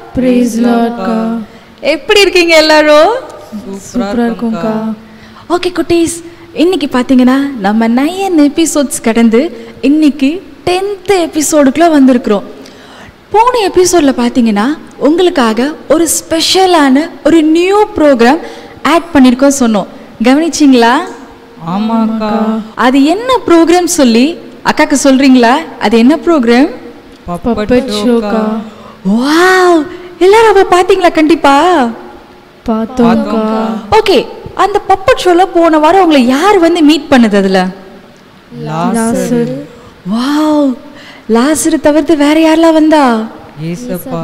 Price லார்ட்க்கா எப்படி இருக்கீங்க எல்லாரும் சூப்பரா இருக்கும்க்கா ஓகே குட்டீஸ் இன்னைக்கு பார்த்தீங்கன்னா நம்ம நயன் எபிசோட்ஸ் கடந்து இன்னைக்கு டென்த்து எபிசோடுக்குள்ள வந்திருக்கிறோம் போன எபிசோடில் பார்த்தீங்கன்னா உங்களுக்காக ஒரு ஸ்பெஷலான ஒரு நியூ ப்ரோக்ராம் ஆட் பண்ணியிருக்கோம் சொன்னோம் கவனிச்சிங்களா ஆமாக்கா அது என்ன ப்ரோக்ராம் சொல்லி அக்காக்கு சொல்றீங்களா அது என்ன ப்ரோக்ராம் பப்பட் ஷோக்கா வாவ் எல்லாரும் அப்ப பாத்தீங்களா கண்டிப்பா பார்த்தோம்க்கா ஓகே அந்த பப்பட் ஷோல போன வாரம் உங்களை யார் வந்து மீட் பண்ணது அதுல லாசர் வாவ் லாசரு தவிர்த்து வேற யாரெல்லாம் வந்தா ஏசப்பா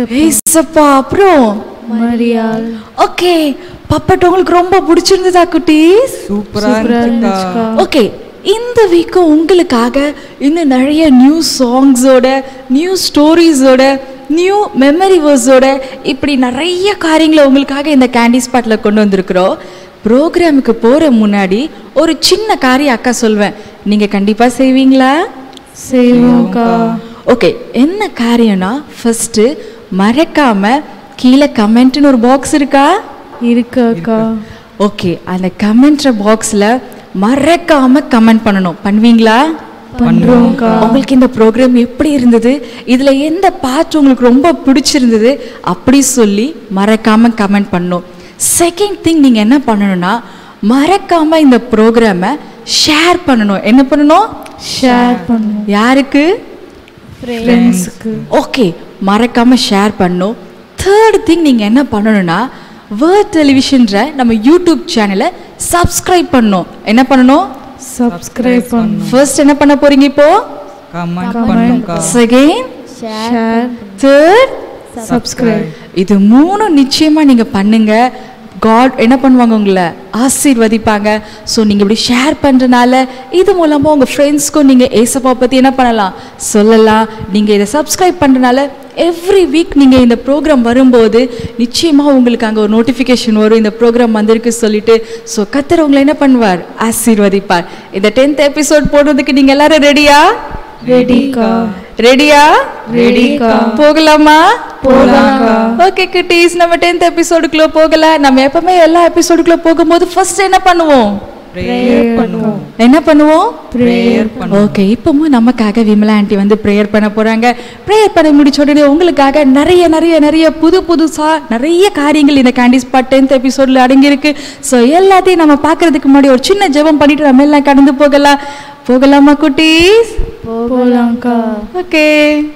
ஏசப்பா அப்புறம் மரியாள் ஓகே பப்பட் உங்களுக்கு ரொம்ப பிடிச்சிருந்ததா குட்டீஸ் சூப்பரா சூப்பரா இருந்துச்சுக்கா இருந்துச்சுக்கா ஓகே இந்த வீக்கும் உங்களுக்காக இன்னும் நிறைய நியூ சாங்ஸோட நியூ ஸ்டோரிஸோட நியூ மெமரி வேர்ஸோட இப்படி நிறைய காரியங்களை உங்களுக்காக இந்த கேண்டி ஸ்பாட்டில் கொண்டு வந்திருக்கிறோம் ப்ரோக்ராமுக்கு போகிற முன்னாடி ஒரு சின்ன காரியம் அக்கா சொல்வேன் நீங்கள் கண்டிப்பாக செய்வீங்களா செய்வோம்க்கா ஓகே என்ன காரியம்னா ஃபஸ்ட்டு மறக்காம கீழே கமெண்ட்னு ஒரு பாக்ஸ் இருக்கா இருக்காக்கா ஓகே அந்த கமெண்ட்ற பாக்ஸில் மறக்காம கமெண்ட் பண்ணணும் பண்ணுவீங்களா பண்றோம்க்கா உங்களுக்கு இந்த ப்ரோக்ராம் எப்படி இருந்தது இதுல எந்த பார்ட் உங்களுக்கு ரொம்ப பிடிச்சிருந்தது அப்படி சொல்லி மறக்காம கமெண்ட் பண்ணணும் செகண்ட் திங் நீங்க என்ன பண்ணணும்னா மறக்காம இந்த ப்ரோக்ராமை ஷேர் பண்ணணும் என்ன பண்ணணும் ஷேர் பண்ணுவோம் யாருக்கு ஃப்ரெண்ட்ஸுக்கு ஓகே மறக்காம ஷேர் பண்ணும் தேர்ட் திங் நீங்க என்ன பண்ணணும்னா வேர்ட் டெலிவிஷன்ற நம்ம யூடியூப் சேனலை சப்ஸ்கிரைப் பண்ணணும் என்ன பண்ணணும் சப்ஸ்கிரைப் பண்ணும் ஃபர்ஸ்ட் என்ன பண்ண போறீங்க இப்போ கமெண்ட் பண்ணுங்கக்கா செகண்ட் ஷேர் தேர்ட் சப்ஸ்கிரைப் இது மூணும் நிச்சயமா நீங்க பண்ணுங்க காட் என்ன பண்ணுவாங்க உங்களை ஆசீர்வதிப்பாங்க ஸோ நீங்கள் இப்படி ஷேர் பண்ணுறனால இது மூலமாக உங்கள் ஃப்ரெண்ட்ஸ்க்கும் நீங்கள் ஏசப்பா பற்றி என்ன பண்ணலாம் சொல்லலாம் நீங்கள் இதை சப்ஸ்கிரைப் பண்ணுறனால எவ்ரி வீக் நீங்கள் இந்த ப்ரோக்ராம் வரும்போது நிச்சயமாக உங்களுக்கு அங்கே ஒரு நோட்டிஃபிகேஷன் வரும் இந்த ப்ரோக்ராம் வந்திருக்கு சொல்லிட்டு ஸோ கத்தர் உங்களை என்ன பண்ணுவார் ஆசீர்வதிப்பார் இந்த டென்த் எபிசோட் போடுறதுக்கு நீங்கள் எல்லாரும் ரெடியா ரெடிக்கா ரெடியா ரெடிக்கா போகலாமா போகலாம்க்கா. ஓகே குட்டீஸ் நம்ம டென்த் எபிசோடுக்குள்ள போகலாம் நம்ம எப்பவுமே எல்லா எபிசோடுக்குள்ள போகும்போது ஃபர்ஸ்ட் என்ன பண்ணுவோம் ப்ரேயர் பண்ணுவோம் என்ன பண்ணுவோம் ப்ரேயர் பண்ணுவோம் ஓகே இப்பவும் நமக்காக விமலா ஆண்டி வந்து ப்ரேயர் பண்ண போறாங்க ப்ரேயர் பண்ண முடிச்ச உடனே உங்களுக்காக நிறைய நிறைய நிறைய புது புதுசா நிறைய காரியங்கள் இந்த கேண்டி ஸ்பாட் டென்த் எபிசோட்ல அடங்கியிருக்கு ஸோ எல்லாத்தையும் நம்ம பார்க்கறதுக்கு முன்னாடி ஒரு சின்ன ஜெபம் பண்ணிட்டு நம்ம எல்லாம் கடந்து போகலாம் போகலாமா குட்டீஸ் போகலாம்க்கா ஓகே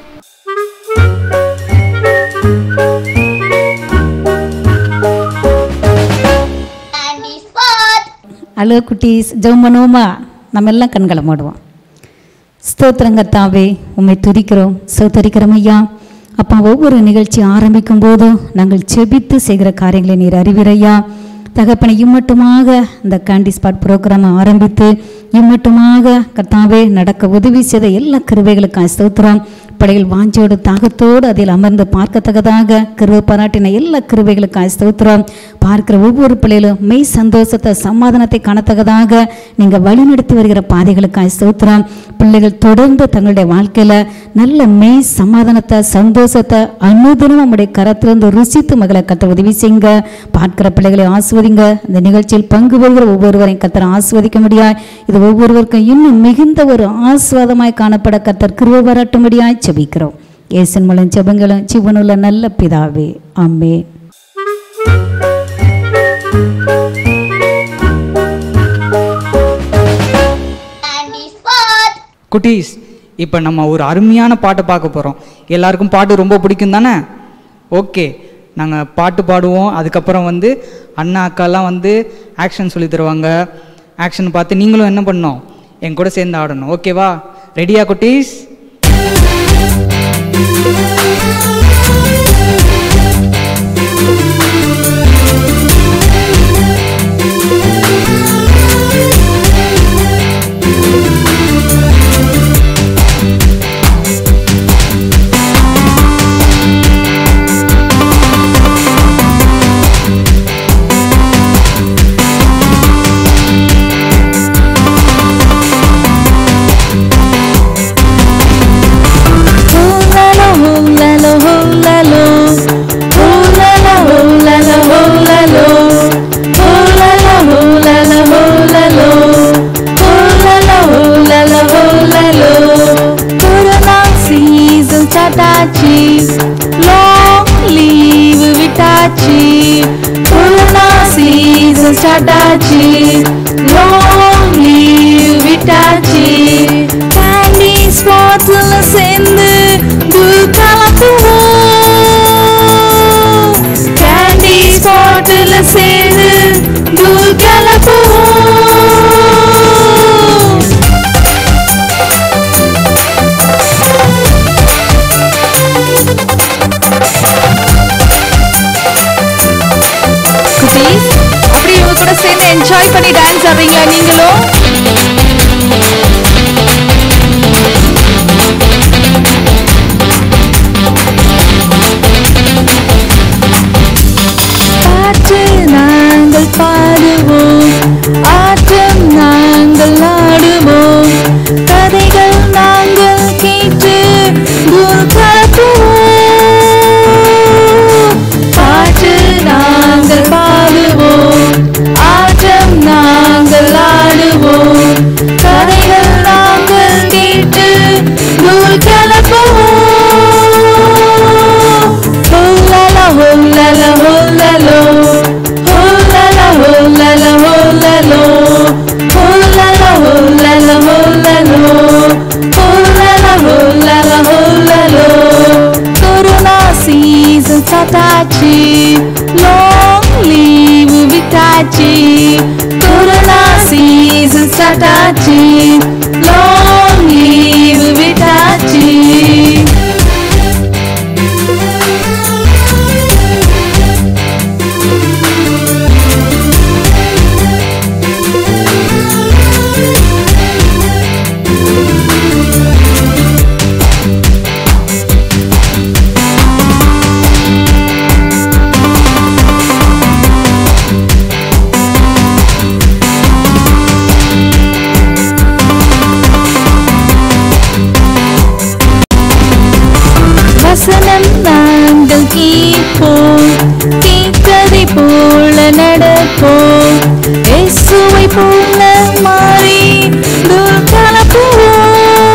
ஹலோ குட்டீஸ் ஜெபம் பண்ணுவோமா நம்ம எல்லாம் கண்களை மூடுவோம் ஸ்தோத்திரங்கத்தாவே உம்மை துதிக்கிறோம் ஸ்தோத்தரிக்கிறோம் ஐயா அப்பா ஒவ்வொரு நிகழ்ச்சி ஆரம்பிக்கும் போதும் நாங்கள் செபித்து செய்கிற காரியங்களை நீர் அறிவிறையா தகப்பனை இம்மட்டுமாக இந்த கேண்டி ஸ்பாட் ப்ரோக்ராமை ஆரம்பித்து இம்மட்டுமாக கர்த்தாவே நடக்க உதவி செய்த எல்லா கிருபைகளுக்காக ஸ்தோத்திரம் பிள்ளைகள் வாஞ்சோடு தாகத்தோடு அதில் அமர்ந்து பார்க்கத்தக்கதாக கிருபை பாராட்டின எல்லா கிருபைகளுக்காக ஸ்தோத்திரம் பார்க்கிற ஒவ்வொரு பிள்ளைகளும் மெய் சந்தோஷத்தை சமாதானத்தை காணத்தக்கதாக நீங்கள் வழிநடத்தி வருகிற பாதைகளுக்காக ஸ்தோத்திரம் பிள்ளைகள் தொடர்ந்து தங்களுடைய வாழ்க்கையில் நல்ல மெய் சமாதானத்தை சந்தோஷத்தை அனுதினம் நம்முடைய கரத்திலிருந்து ருசித்து மகளை கத்த உதவி செய்யுங்க பார்க்கிற பிள்ளைகளை ஆஸ்வதிங்க இந்த நிகழ்ச்சியில் பங்கு பெறுகிற ஒவ்வொருவரையும் கத்தரை ஆஸ்வதிக்க முடியாது இது ஒவ்வொருவருக்கும் இன்னும் மிகுந்த ஒரு ஆஸ்வாதமாய் காணப்பட கத்தர் கிருபை பாராட்டும்படியாய் செபிக்கிறோம் ஏசன் மூலம் ஜெபங்களும் ஜீவனுள்ள நல்ல பிதாவே ஆமே குட்டீஸ் இப்போ நம்ம ஒரு அருமையான பாட்டை பார்க்க போகிறோம் எல்லாருக்கும் பாட்டு ரொம்ப பிடிக்கும் தானே ஓகே நாங்கள் பாட்டு பாடுவோம் அதுக்கப்புறம் வந்து அண்ணா அக்காலாம் வந்து ஆக்ஷன் சொல்லி தருவாங்க ஆக்ஷன் பார்த்து நீங்களும் என்ன பண்ணணும் என் கூட சேர்ந்து ஆடணும் ஓகேவா ரெடியா குட்டீஸ் Ooh la la, ooh la la, ooh. Corona season start ஆச்சு லாங் லீவ் விட்டாச்சு கேண்டி ஸ்பாட்ல சேர்ந்து தூள் கலக்குவோம் கேண்டி ஸ்பாட்ல சேர்ந்து தூள் கலக்குவோம் குட்டீஸ் அப்படி இவங்க கூட சேர்ந்து என்ஜாய் பண்ணி டான்ஸ் ஆடுறீங்களா நீங்களும் பாட்டு நாங்கள் பாடுவோம் ஆட்டம் நாங்கள் ஆடுவோம் கதைகள் நாங்கள் கேட்டு தூள் கலப்புவோம் பாட்டு நாங்கள் பாடுவோம் ஆட்டம் நாங்கள் ஆடுவோம் கதைகள் நாங்கள் கேட்டு தூள் கலப்புவோம் ஹோலலா ஹோலலா ஹோலலோ ஹோலலா ஹோலலா ஹோலலோ ஹோலலா ஹோலலா ஹோலலோ ஹோலலா ஹோலலா ஹோலலோ கொரோனா சீசன் சாத்தாச்சு லாங் லீவ் விட்டாச்சு கொரோனா சீசன் சாத்தாச்சு லாங் லீவ் விட்டாச்சு வசனம் நாங்கள் கேட்போம் கேட்கதை போல நடப்போம் இயேசுவை போல மாறி தூள் கலப்புவோம்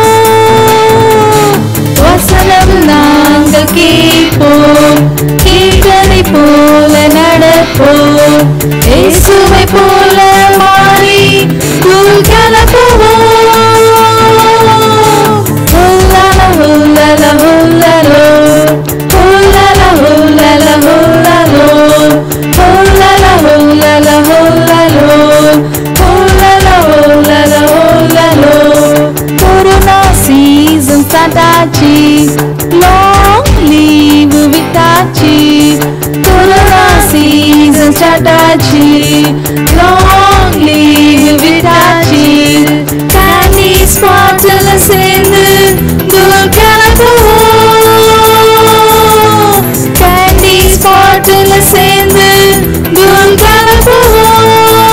வசனம் நாங்கள் கேட்போம் கேட்கதை போல நடப்போம் இயேசுவை போல மாறி தூள் கலப்புவோம் ஹுல்லல ஹுல்லல ஹுல்லலோ ஹுல்லல ஹுல்லல ஹுல்லலோ ஹுல்லல ஹுல்லல ஹுல்லலோ ஹுல்லல ஹுல்லல ஹுல்லலோ கொரோனா சீசன் ஸ்டார்ட் ஆச்சு லாங் லீவ் விட்டாச்சு கொரோனா சீசன் ஸ்டார்ட் ஆச்சு லாங் லீவ் விட்டாச்சு கேண்டி ஸ்பாட்ல சேர்ந்து தூள் கலக்குவோம் கேண்டி ஸ்பாட்ல சேர்ந்து தூள் கலக்குவோம்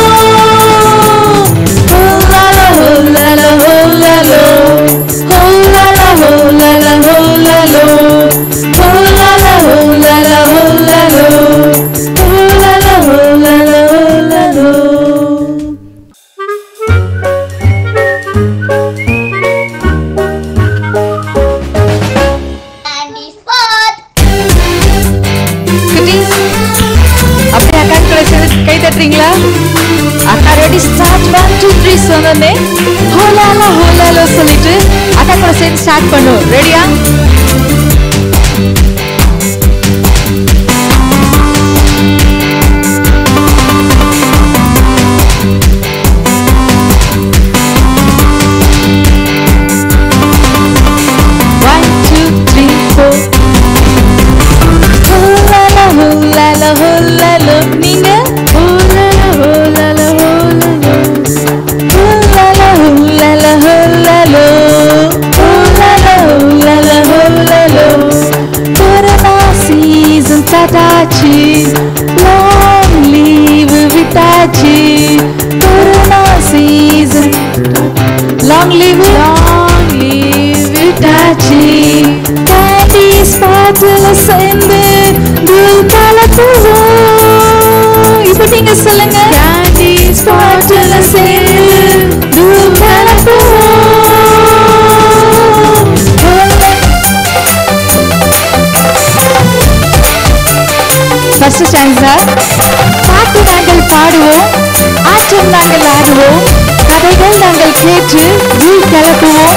ஹுல்லல ஹுல்லல ஹுல்லலோ ஹுல்லல ஹுல்லல ஹுல்லலோ ஹுல்லல ஹுல்லல ஹுல்லலோ ஹுல்லல ஹுல்லல ஹுல்லலோ Candy spot. குட்டீஸ் அப்படியே அக்கா கூட சேர்ந்து கை தட்டுறீங்களா அக்கா ready start one two three சொன்னே ஹோலாலா ஹோலாலோ சொல்லிட்டு அக்கா கூட சேர்ந்து ஸ்டார்ட் பண்ணுவோம் ரெடியா ஒன் டூ த்ரீ ஃபோர் ஹூலல ஹூலல ஹூலலோ நீங்க ஹூலல ஹூலல ஹூலலோ ஹூலல ஹூலல ஹூலலோ ஹூலல ஹூலல ஹூலலோ corona season start long leave விட்டாச்சு corona season long leave long leave விட்டாச்சு கேண்டி ஸ்பாட்ல சேர்ந்து தூள் கலக்குவோம் இப்போ நீங்க சொல்லுங்க கேண்டி ஸ்பாட்ல சேர்ந்து தூள் கலக்குவோம் ஃபர்ஸ்ட் ஸ்டான்ஸா பாட்டு நாங்கள் பாடுவோம் ஆட்டம் நாங்கள் ஆடுவோம் கதைகள் நாங்கள் கேட்டு வீல் கிளப்புவோம்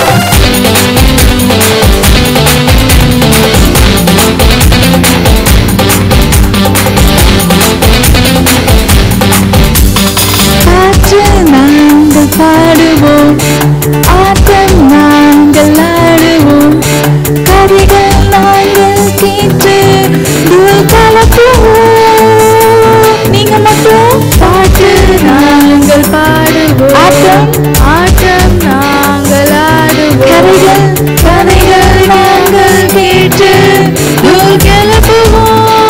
பாட்டு நாங்கள் பாடுவோம் ஆட்டம் நாங்கள் ஆடுவோம் கதைகள் நாங்கள் கேட்டு தூள் கலப்புவோம் நீங்க மட்டும் பாட்டு நாங்கள் பாடுவோம் ஆட்டம் ஆட்டம் நாங்கள் ஆடுவோம் கதைகள் கதைகள் நாங்கள் கேட்டு தூள் கலப்புவோம்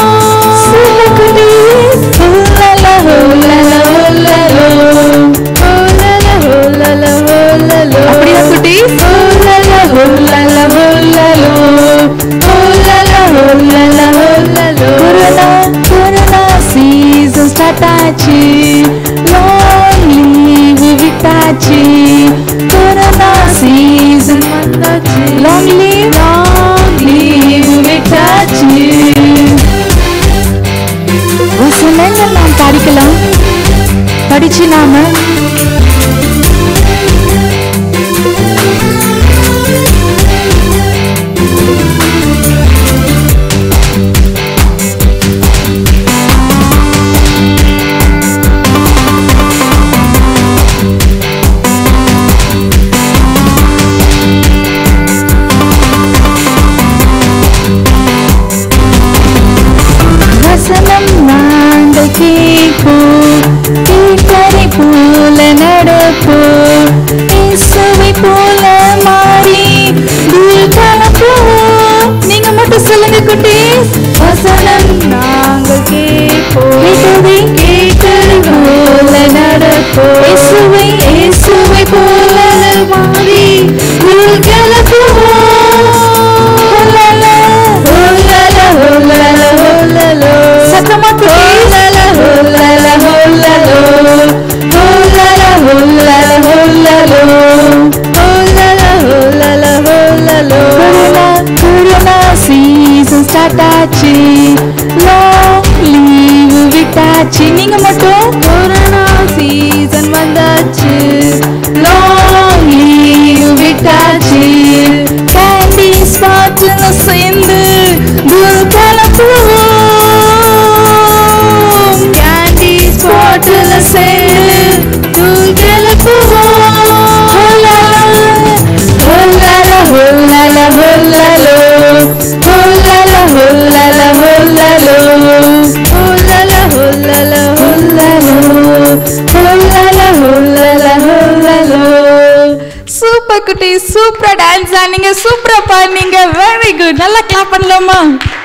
அப்படியா குட்டி கொரோனா கொரோனா சீசன் ஸ்டார்ட் ஆச்சு லாங் லீவு விட்டாச்சு கொரோனா சீசன் வந்தாச்சு லாங் லீவ் லாங் லீவு விட்டாச்சு வசனங்கள் நாம் படிக்கலாம் படிச்சு நாம வசனம் நாங்கள் கேட்போம் கேட்கரை போல நடப்போம் இயேசுவை போல மாறி தூள் கலப்போம் நீங்க மட்டும் சொல்லுங்க குட்டீஸ் வசனம் நாங்கள் கேட்போம் கேட்கரை கேட்கரை போல நடப்போம் இயேசுவை இயேசுவை போல மாறி தூள் கலப்போம் சத்தமா சீசன் ஸ்டார்ட் ஆச்சு லாங் லீவு விட்டாச்சு நீங்க மட்டும் கொரோனா சீசன் வந்தாச்சு லாங் லீவு விட்டாச்சு கேண்டி ஸ்பாட்ல சேர்ந்து குரு கலப்புவோம் கேண்டி ஸ்பாட்ல சேர்ந்து குரு கலப்புவோம் ஹொல்லல ஹொல்லல ஹொல்லலோ ஹொல்லல ஹொல்லல ஹொல்லலோ ஹொல்லல ஹொல்லல ஹொல்லலோ ஹொல்லல ஹொல்லல ஹொல்லலோ சூப்பர் குட்டி சூப்பரா டான்ஸ் ஆனீங்க சூப்பரா பாடுனீங்க வெரி குட் நல்லா கிளாப் பண்ணலாமா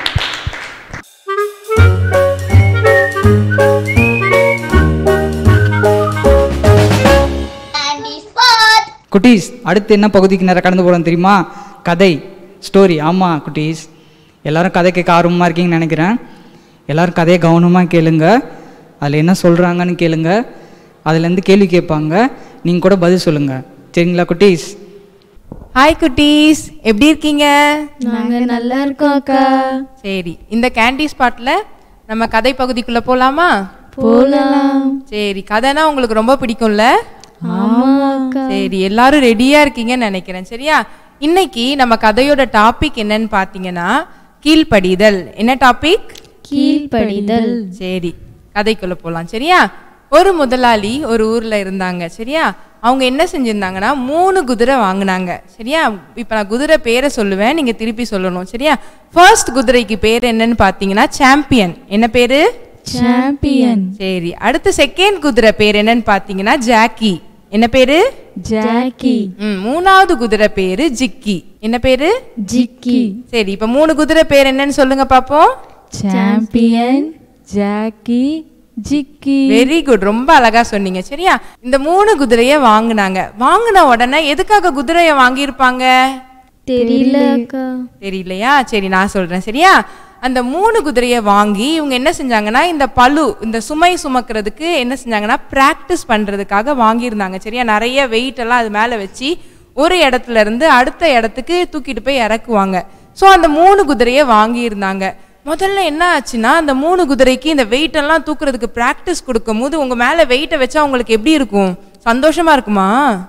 குட்டீஸ் அடுத்து என்ன பகுதிக்கு நேரம் கடந்து போகிறோம் தெரியுமா கதை ஸ்டோரி ஆமாம் குட்டீஸ் எல்லாரும் கதை கேட்க ஆர்வமாக இருக்கீங்கன்னு நினைக்கிறேன் எல்லாரும் கதையை கவனமாக கேளுங்க அதில் என்ன சொல்கிறாங்கன்னு கேளுங்க அதுலேருந்து கேள்வி கேட்பாங்க நீங்கள் கூட பதில் சொல்லுங்கள் சரிங்களா குட்டீஸ் ஹாய் குட்டீஸ் எப்படி இருக்கீங்க நாங்க நல்லா இருக்கோம் அக்கா சரி இந்த கேண்டி ஸ்பாட்ல நம்ம கதை பகுதிக்குள்ள போலாமா போலாம் சரி கதைனா உங்களுக்கு ரொம்ப பிடிக்கும்ல ஆமா அக்கா சரி எல்லாரும் ரெடியா இருக்கீங்கன்னு நினைக்கிறேன் சரியா இன்னைக்கு நம்ம கதையோட டாபிக் என்னன்னு பார்த்தீங்கன்னா கீழ்ப்படிதல் என்ன டாபிக் கீழ்ப்படிதல் சரி கதைக்குள்ள போலாம் சரியா ஒரு முதலாளி ஒரு ஊர்ல இருந்தாங்க சரியா அவங்க என்ன செஞ்சிருந்தாங்கன்னா மூணு குதிரை வாங்கினாங்க சரியா இப்போ நான் குதிரை பேரை சொல்லுவேன் நீங்க திருப்பி சொல்லணும் சரியா ஃபர்ஸ்ட் குதிரைக்கு பேர் என்னன்னு பார்த்தீங்கன்னா சாம்பியன் என்ன பேரு சாம்பியன் சரி அடுத்து செகண்ட் குதிரை பேர் என்னன்னு பார்த்தீங்கன்னா ஜாக்கி என்ன பேரு ஜாக்கி ம், மூணாவது குதிரை பேரு ஜிக்கி என்ன பேரு ஜிக்கி சரி இப்போ மூணு குதிரை பேர் என்னன்னு சொல்லுங்க பாப்போம் champion Jackie Jiggy very good ரொம்ப அழகா சொன்னீங்க சரியா இந்த மூணு குதிரைய வாங்குனாங்க வாங்குன உடனே எதுக்காக குதிரைய வாங்கியிருப்பாங்க தெரியல அக்கா தெரியலையா சரி நான் சொல்றேன் சரியா அந்த மூணு குதிரையை வாங்கி இவங்க என்ன செஞ்சாங்கன்னா இந்த பளு இந்த சுமை சுமக்கிறதுக்கு என்ன செஞ்சாங்கன்னா ப்ராக்டிஸ் பண்றதுக்காக வாங்கியிருந்தாங்க சரியா நிறைய வெயிட் எல்லாம் அது மேல வச்சு ஒரு இடத்துல இருந்து அடுத்த இடத்துக்கு தூக்கிட்டு போய் இறக்குவாங்க ஸோ அந்த மூணு குதிரையை வாங்கியிருந்தாங்க முதல்ல என்ன ஆச்சுன்னா அந்த மூணு குதிரைக்கு இந்த வெயிட் எல்லாம் தூக்குறதுக்கு பிராக்டிஸ் கொடுக்கும் போது உங்க மேல வெயிட்டை வச்சா உங்களுக்கு எப்படி இருக்கும் சந்தோஷமா இருக்குமா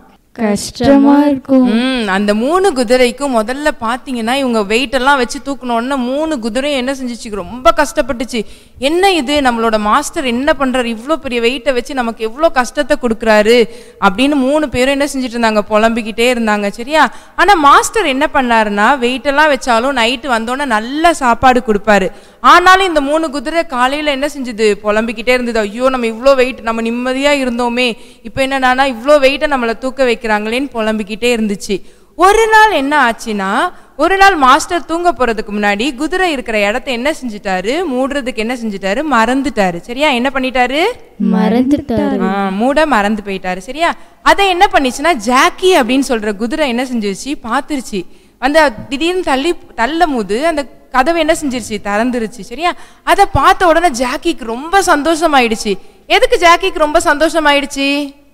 கஷ்டமா இருக்கும் ம் அந்த மூணு குதிரைக்கும் முதல்ல பாத்தீங்கன்னா இவங்க வெயிட் எல்லாம் வச்சு தூக்கின உடனே மூணு குதிரையும் என்ன செஞ்சுச்சு ரொம்ப கஷ்டப்பட்டுச்சு என்ன இது நம்மளோட மாஸ்டர் என்ன பண்றாரு இவ்வளோ பெரிய வெயிட்டை வச்சு நமக்கு எவ்வளோ கஷ்டத்தை கொடுக்குறாரு அப்படின்னு மூணு பேரும் என்ன செஞ்சுட்டு இருந்தாங்க புலம்பிக்கிட்டே இருந்தாங்க சரியா ஆனா மாஸ்டர் என்ன பண்ணாருன்னா வெயிட் எல்லாம் வச்சாலும் நைட்டு வந்தோடனே நல்ல சாப்பாடு கொடுப்பாரு ஆனாலும் இந்த மூணு குதிரை காலையில என்ன செஞ்சது புலம்பிக்கிட்டே இருந்தது ஐயோ நம்ம இவ்வளோ வெயிட் நம்ம நிம்மதியா இருந்தோமே இப்போ என்னன்னா இவ்வளோ வெயிட்டை நம்மளை தூக்க வைக்கிறாங்களேன்னு புலம்பிக்கிட்டே இருந்துச்சு ஒரு நாள் என்ன ஆச்சுன்னா ஒரு நாள் மாஸ்டர் தூங்க போறதுக்கு முன்னாடி குதிரை இருக்கிற இடத்த என்ன செஞ்சுட்டாரு மூடுறதுக்கு என்ன செஞ்சுட்டாரு மறந்துட்டாரு சரியா என்ன பண்ணிட்டாரு மறந்துட்டாரு ஆ, மூட மறந்து போயிட்டாரு சரியா அதை என்ன பண்ணிச்சுன்னா ஜாக்கி அப்படின்னு சொல்ற குதிரை என்ன செஞ்சிருச்சு பார்த்துருச்சு அந்த திடீர்னு தள்ளி தள்ளும் போது அந்த கதவை என்ன செஞ்சிருச்சு திறந்துருச்சு சரியா அதை பார்த்த உடனே ஜாக்கிக்கு ரொம்ப சந்தோஷமாயிடுச்சு எதுக்கு ஜாக்கிக்கு ரொம்ப சந்தோஷமாயிடுச்சு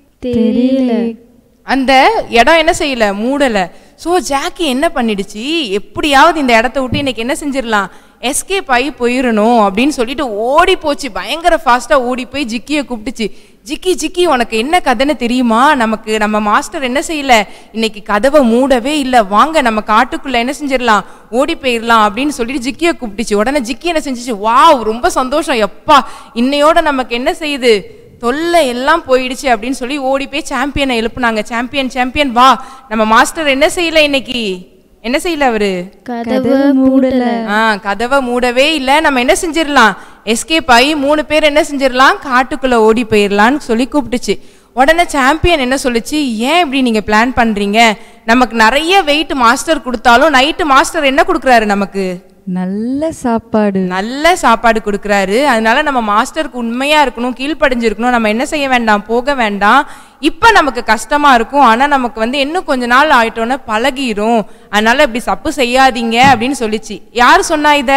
தெரியல அந்த இடம் என்ன செய்யல மூடல ஸோ ஜாக்கி என்ன பண்ணிடுச்சு எப்படியாவது இந்த இடத்த விட்டு இன்னைக்கு என்ன செஞ்சிடலாம் எஸ்கேப் ஆகி போயிடணும் அப்படின்னு சொல்லிட்டு ஓடி போச்சு பயங்கர ஃபாஸ்ட்டாக ஓடி போய் ஜிக்கியை கூப்பிட்டுச்சு ஜிக்கி ஜிக்கி உனக்கு என்ன கதைன்னு தெரியுமா நமக்கு நம்ம மாஸ்டர் என்ன செய்யல இன்னைக்கு கதவை மூடவே இல்லை வாங்க நம்ம காட்டுக்குள்ள என்ன செஞ்சிடலாம் ஓடி போயிடலாம் அப்படின்னு சொல்லிட்டு ஜிக்கியை கூப்பிட்டுச்சு உடனே ஜிக்கி என்ன செஞ்சுச்சு வாவ் ரொம்ப சந்தோஷம் எப்பா இன்னையோட நமக்கு என்ன செய்யுது தொல்லை எல்லாம் போயிடுச்சு அப்படின்னு சொல்லி ஓடி போய் சாம்பியனை எழுப்புனாங்க சாம்பியன் சாம்பியன் வா நம்ம மாஸ்டர் என்ன செய்யல இன்னைக்கு என்ன செய்யல அவரு கதவை மூடல ஆ கதவை மூடவே இல்லை நம்ம என்ன செஞ்சிடலாம் எஸ்கேப் ஆகி மூணு பேர் என்ன செஞ்சிடலாம் காட்டுக்குள்ள ஓடி போயிடலான்னு சொல்லி கூப்பிட்டுச்சு உடனே சாம்பியன் என்ன சொல்லுச்சு ஏன் இப்படி நீங்க பிளான் பண்றீங்க நமக்கு நிறைய வெயிட் மாஸ்டர் கொடுத்தாலும் நைட்டு மாஸ்டர் என்ன கொடுக்குறாரு நமக்கு நல்ல சாப்பாடு நல்ல சாப்பாடு கொடுக்குறாரு அதனால நம்ம மாஸ்டருக்கு உண்மையா இருக்கணும் கீழ்ப்படிஞ்சிருக்கணும் நம்ம என்ன செய்ய வேண்டாம் போக வேண்டாம் இப்போ நமக்கு கஷ்டமா இருக்கும் ஆனா நமக்கு வந்து இன்னும் கொஞ்ச நாள் ஆயிட்டோன்னே பழகிரும் அதனால இப்படி சப்பு செய்யாதீங்க அப்படின்னு சொல்லிச்சு யார் சொன்னா இத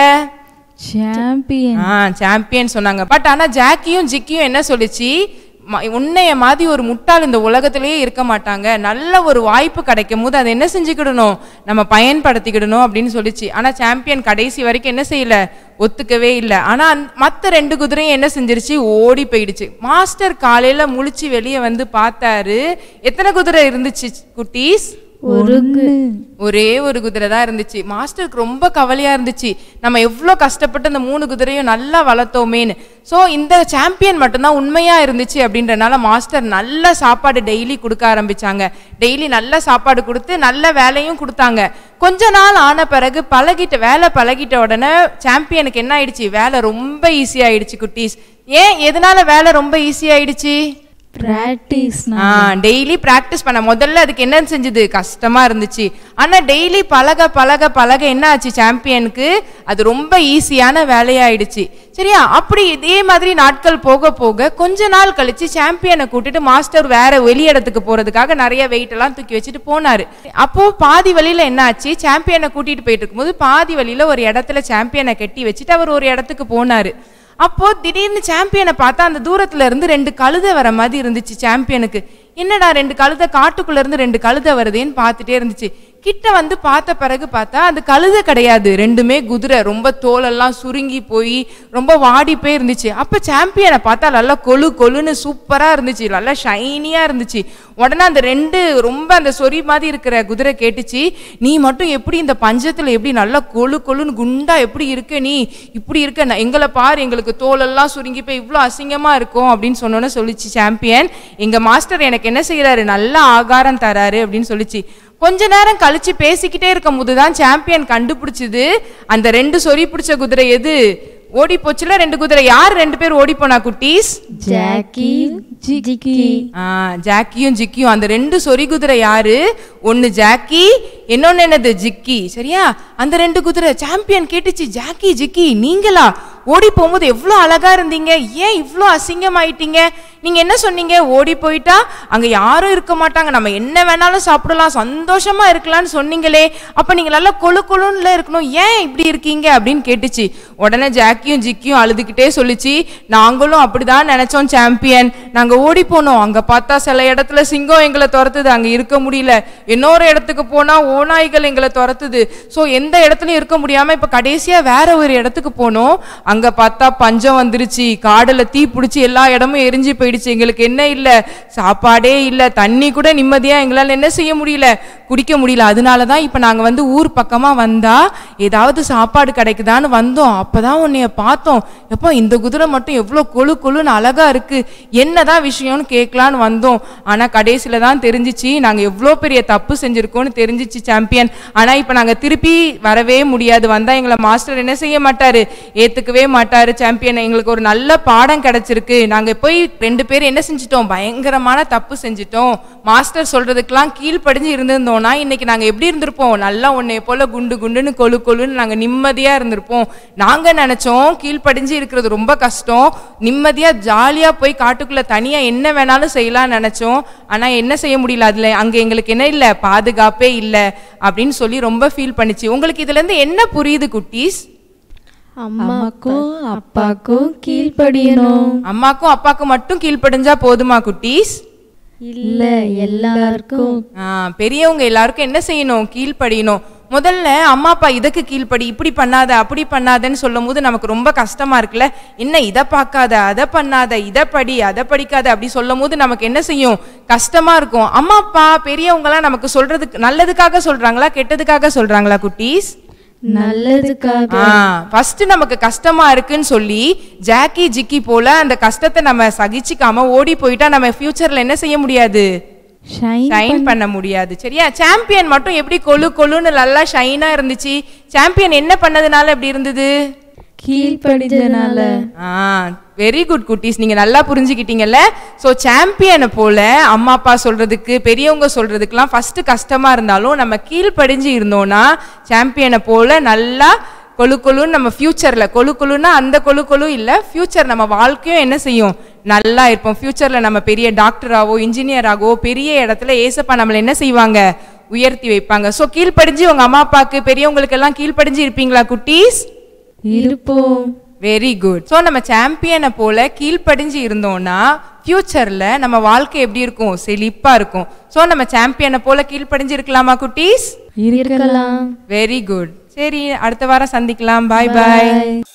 சாம்பியன் ஆ சாம்பியன் சொன்னாங்க பட் ஆனா ஜாக்கியும் ஜிக்கியும் என்ன சொல்லுச்சு ம- உன்னைய மாதிரி ஒரு முட்டாள் இந்த உலகத்திலேயே இருக்க மாட்டாங்க நல்ல ஒரு வாய்ப்பு கிடைக்கும் போது அதை என்ன செஞ்சுக்கிடணும் நம்ம பயன்படுத்திக்கிடணும் அப்படின்னு சொல்லிச்சு ஆனா சாம்பியன் கடைசி வரைக்கும் என்ன செய்யல ஒத்துக்கவே இல்லை ஆனா மற்ற ரெண்டு குதிரையும் என்ன செஞ்சிருச்சு ஓடி போயிடுச்சு மாஸ்டர் காலையில முழிச்சு வெளியே வந்து பார்த்தாரு எத்தனை குதிரை இருந்துச்சு குட்டீஸ் ஒரு ஒரே ஒரு குதிரை தான் இருந்துச்சு மாஸ்டருக்கு ரொம்ப கவலையா இருந்துச்சு நம்ம எவ்வளோ கஷ்டப்பட்டு அந்த மூணு குதிரையும் நல்லா வளர்த்தோமேன்னு ஸோ இந்த சாம்பியன் மட்டும்தான் உண்மையா இருந்துச்சு அப்படின்றனால மாஸ்டர் நல்ல சாப்பாடு டெய்லி கொடுக்க ஆரம்பிச்சாங்க டெய்லி நல்ல சாப்பாடு கொடுத்து நல்ல வேலையும் கொடுத்தாங்க கொஞ்ச நாள் ஆன பிறகு பழகிட்ட வேலை பழகிட்ட உடனே சாம்பியனுக்கு என்ன ஆயிடுச்சு வேலை ரொம்ப ஈஸி ஆயிடுச்சு குட்டீஸ் ஏன் எதனால வேலை ரொம்ப ஈஸி ஆயிடுச்சு பிராக்டிஸ் ஆ டெய்லி ப்ராக்டிஸ் பண்ண முதல்ல அதுக்கு என்ன செஞ்சது கஷ்டமா இருந்துச்சு ஆனா டெய்லி பழக பழக பழக என்ன ஆச்சு சாம்பியனுக்கு அது ரொம்ப ஈஸியான வேலையாயிடுச்சு சரியா அப்படி இதே மாதிரி நாட்கள் போக போக கொஞ்ச நாள் கழிச்சு சாம்பியனை கூட்டிட்டு மாஸ்டர் வேற வெளி இடத்துக்கு போறதுக்காக நிறைய வெயிட் எல்லாம் தூக்கி வச்சுட்டு போனாரு அப்போ பாதி வழியில என்ன ஆச்சு சாம்பியனை கூட்டிட்டு போயிட்டு இருக்கும்போது பாதி வழியில ஒரு இடத்துல சாம்பியனை கட்டி வச்சுட்டு அவர் ஒரு இடத்துக்கு போனாரு அப்போ திடீர்னு சாம்பியனை பார்த்தா அந்த தூரத்துல இருந்து ரெண்டு கழுதை வர மாதிரி இருந்துச்சு சாம்பியனுக்கு என்னடா ரெண்டு கழுதை காட்டுக்குள்ள இருந்து ரெண்டு கழுதை வருதேன்னு பார்த்துட்டே இருந்துச்சு கிட்ட வந்து பார்த்த பிறகு பார்த்தா அது கழுதை கிடையாது ரெண்டுமே குதிரை ரொம்ப தோலெல்லாம் சுருங்கி போய் ரொம்ப வாடி போய் இருந்துச்சு அப்ப சாம்பியனை பார்த்தா நல்லா கொழு கொழுன்னு சூப்பரா இருந்துச்சு நல்லா ஷைனியா இருந்துச்சு உடனே அந்த ரெண்டு ரொம்ப அந்த சொறி மாதிரி இருக்கிற குதிரை கேட்டுச்சு நீ மட்டும் எப்படி இந்த பஞ்சத்துல எப்படி நல்லா கொழு கொழுன்னு குண்டா எப்படி இருக்க நீ இப்படி இருக்க நான் எங்களை பாரு எங்களுக்கு தோலெல்லாம் சுருங்கி போய் இவ்வளோ அசிங்கமா இருக்கும் அப்படின்னு சொன்னோன்னே சொல்லிச்சு சாம்பியன் எங்க மாஸ்டர் எனக்கு என்ன செய்யறாரு நல்ல ஆகாரம் தராரு அப்படின்னு சொல்லிச்சு கொஞ்ச நேரம் கழிச்சு பேசிக்கிட்டே இருக்கும் போது தான் சாம்பியன் கண்டுபிடிச்சது அந்த ரெண்டு சொறி பிடிச்ச குதிரை எது ஓடி போச்சுல ரெண்டு குதிரை யார் ரெண்டு பேர் ஓடி போனா குட்டீஸ் ஜாக்கி ஜிக்கி ஆ ஜாக்கியும் ஜிக்கியும் அந்த ரெண்டு சொறி குதிரை யாரு ஒன்னு ஜாக்கி இன்னொன்னு என்னது ஜிக்கி சரியா அந்த ரெண்டு குதிரை சாம்பியன் கேட்டுச்சு ஜாக்கி ஜிக்கி நீங்களா ஓடி போகும்போது எவ்வளோ அழகா இருந்தீங்க ஏன் இவ்வளோ அசிங்கமாயிட்டீங்க நீங்க என்ன சொன்னீங்க ஓடி போயிட்டா அங்க யாரும் இருக்க மாட்டாங்க நம்ம என்ன வேணாலும் சாப்பிடலாம் சந்தோஷமா இருக்கலாம்னு சொன்னீங்களே அப்ப நீங்க நல்லா கொழு கொழுன்னுல இருக்கணும் ஏன் இப்படி இருக்கீங்க அப்படின்னு கேட்டுச்சு உடனே ஜாக்கியும் ஜிக்கியும் அழுதுகிட்டே சொல்லிச்சு நாங்களும் அப்படிதான் நினைச்சோம் சாம்பியன் நாங்க ஓடி போனோம் அங்க பார்த்தா சில இடத்துல சிங்கம் எங்களை துரத்துது அங்க இருக்க முடியல இன்னொரு இடத்துக்கு போனா ஓநாய்கள் எங்களை துரத்துது ஸோ எந்த இடத்துலயும் இருக்க முடியாம இப்ப கடைசியா வேற ஒரு இடத்துக்கு போனோம் அங்க பார்த்தா பஞ்சம் வந்துருச்சு காடுல தீ பிடிச்சி எல்லா இடமும் எரிஞ்சு போயிடுச்சு எங்களுக்கு என்ன இல்ல சாப்பாடே இல்ல தண்ணி கூட நிம்மதியா எங்களால என்ன செய்ய முடியல குடிக்க முடியல அதனால தான் இப்போ நாங்கள் வந்து ஊர் பக்கமாக வந்தா ஏதாவது சாப்பாடு கிடைக்குதான்னு வந்தோம் அப்பதான் உன்னைய பார்த்தோம் எப்போ இந்த குதிரை மட்டும் எவ்வளோ கொழு கொழுன்னு அழகா இருக்கு என்னதான் விஷயம்னு கேட்கலான்னு வந்தோம் ஆனால் கடைசியில் தான் தெரிஞ்சிச்சு நாங்கள் எவ்வளோ பெரிய தப்பு செஞ்சுருக்கோம்னு தெரிஞ்சிச்சு சாம்பியன் ஆனால் இப்போ நாங்கள் திருப்பி வரவே முடியாது வந்தால் எங்களை மாஸ்டர் என்ன செய்ய மாட்டாரு ஏற்றுக்கவே மாட்டாரு சாம்பியன் எங்களுக்கு ஒரு நல்ல பாடம் கிடைச்சிருக்கு நாங்கள் போய் ரெண்டு பேரும் என்ன செஞ்சிட்டோம் பயங்கரமான தப்பு செஞ்சிட்டோம் மாஸ்டர் சொல்றதுக்கெல்லாம் கீழ்ப்படிஞ்சு இருந்திருந்தோம்னா இன்னைக்கு நாங்கள் எப்படி இருந்திருப்போம் நல்லா உன்னைய போல குண்டு குண்டுன்னு கொழு கொழுன்னு நாங்கள் நிம்மதியாக இருந்திருப்போம் நாங்கள் நினச்சோம் கீழ்ப்படிஞ்சு இருக்கிறது ரொம்ப கஷ்டம் நிம்மதியாக ஜாலியாக போய் காட்டுக்குள்ளே தனியாக என்ன வேணாலும் செய்யலாம்னு நினச்சோம் ஆனால் என்ன செய்ய முடியல அதில் அங்கே எங்களுக்கு என்ன இல்லை பாதுகாப்பே இல்லை அப்படின்னு சொல்லி ரொம்ப ஃபீல் பண்ணிச்சு உங்களுக்கு இதுலேருந்து என்ன புரியுது குட்டீஸ் அம்மாக்கும் அப்பாக்கும் கீழ்ப்படியணும் அம்மாக்கும் அப்பாக்கும் மட்டும் கீழ்ப்படிஞ்சா போதுமா குட்டீஸ் இல்ல எல்லாருக்கும் ஆ, பெரியவங்க எல்லாருக்கும் என்ன செய்யணும் கீழ்ப்படியணும் முதல்ல அம்மா அப்பா இதுக்கு கீழ்ப்படி இப்படி பண்ணாத அப்படி பண்ணாதன்னு சொல்லும் போது நமக்கு ரொம்ப கஷ்டமா இருக்குல்ல என்ன இதை பார்க்காத அதை பண்ணாத இதை படி அதை படிக்காத அப்படி சொல்லும் போது நமக்கு என்ன செய்யும் கஷ்டமா இருக்கும் அம்மா அப்பா பெரியவங்கலாம் நமக்கு சொல்றதுக்கு நல்லதுக்காக சொல்றாங்களா கெட்டதுக்காக சொல்றாங்களா குட்டீஸ் நல்லதுக்காக ஆ ஃபர்ஸ்ட் நமக்கு கஷ்டமா இருக்குன்னு சொல்லி ஜாக்கி ஜிக்கி போல அந்த கஷ்டத்தை நம்ம சகிச்சுக்காம ஓடி போயிட்டா நம்ம ஃபியூச்சர்ல என்ன செய்ய முடியாது ஷைன் ஷைன் பண்ண முடியாது சரியா சாம்பியன் மட்டும் எப்படி கொழு கொழுன்னு நல்லா ஷைனா இருந்துச்சு சாம்பியன் என்ன பண்ணதுனால எப்படி இருந்தது கீழ்ப்படிஞ்சனால ஆ வெரி குட் குட்டீஸ் நீங்க நல்லா புரிஞ்சுக்கிட்டீங்கல்ல ஸோ சாம்பியனை போல அம்மா அப்பா சொல்றதுக்கு பெரியவங்க சொல்றதுக்கெல்லாம் ஃபர்ஸ்ட் கஷ்டமா இருந்தாலும் நம்ம கீழ்ப்படிஞ்சு இருந்தோம்னா சாம்பியனை போல நல்லா கொழு கொழுன்னு நம்ம ஃபியூச்சர்ல கொழு கொழுன்னா அந்த கொழு கொழு இல்ல ஃபியூச்சர் நம்ம வாழ்க்கையும் என்ன செய்யும் நல்லா இருப்போம் ஃபியூச்சர்ல நம்ம பெரிய டாக்டராவோ இன்ஜினியராகவோ பெரிய இடத்துல ஏசப்பா நம்மளை என்ன செய்வாங்க உயர்த்தி வைப்பாங்க ஸோ கீழ்ப்படிஞ்சு உங்க அம்மா அப்பாவுக்கு பெரியவங்களுக்கு எல்லாம் கீழ்ப்படிஞ்சு இருப்பீங்களா குட்டீஸ் இருப்போம் வெரி குட் ஸோ நம்ம சாம்பியனை போல கீழ்ப்படிஞ்சு இருந்தோம்னா ஃபியூச்சரில் நம்ம வாழ்க்கை எப்படி இருக்கும் செழிப்பாக இருக்கும் ஸோ நம்ம சாம்பியனை போல கீழ்ப்படிஞ்சு இருக்கலாமா குட்டீஸ் இருக்கலாம் வெரி குட் சரி அடுத்த வாரம் சந்திக்கலாம் பாய் பாய்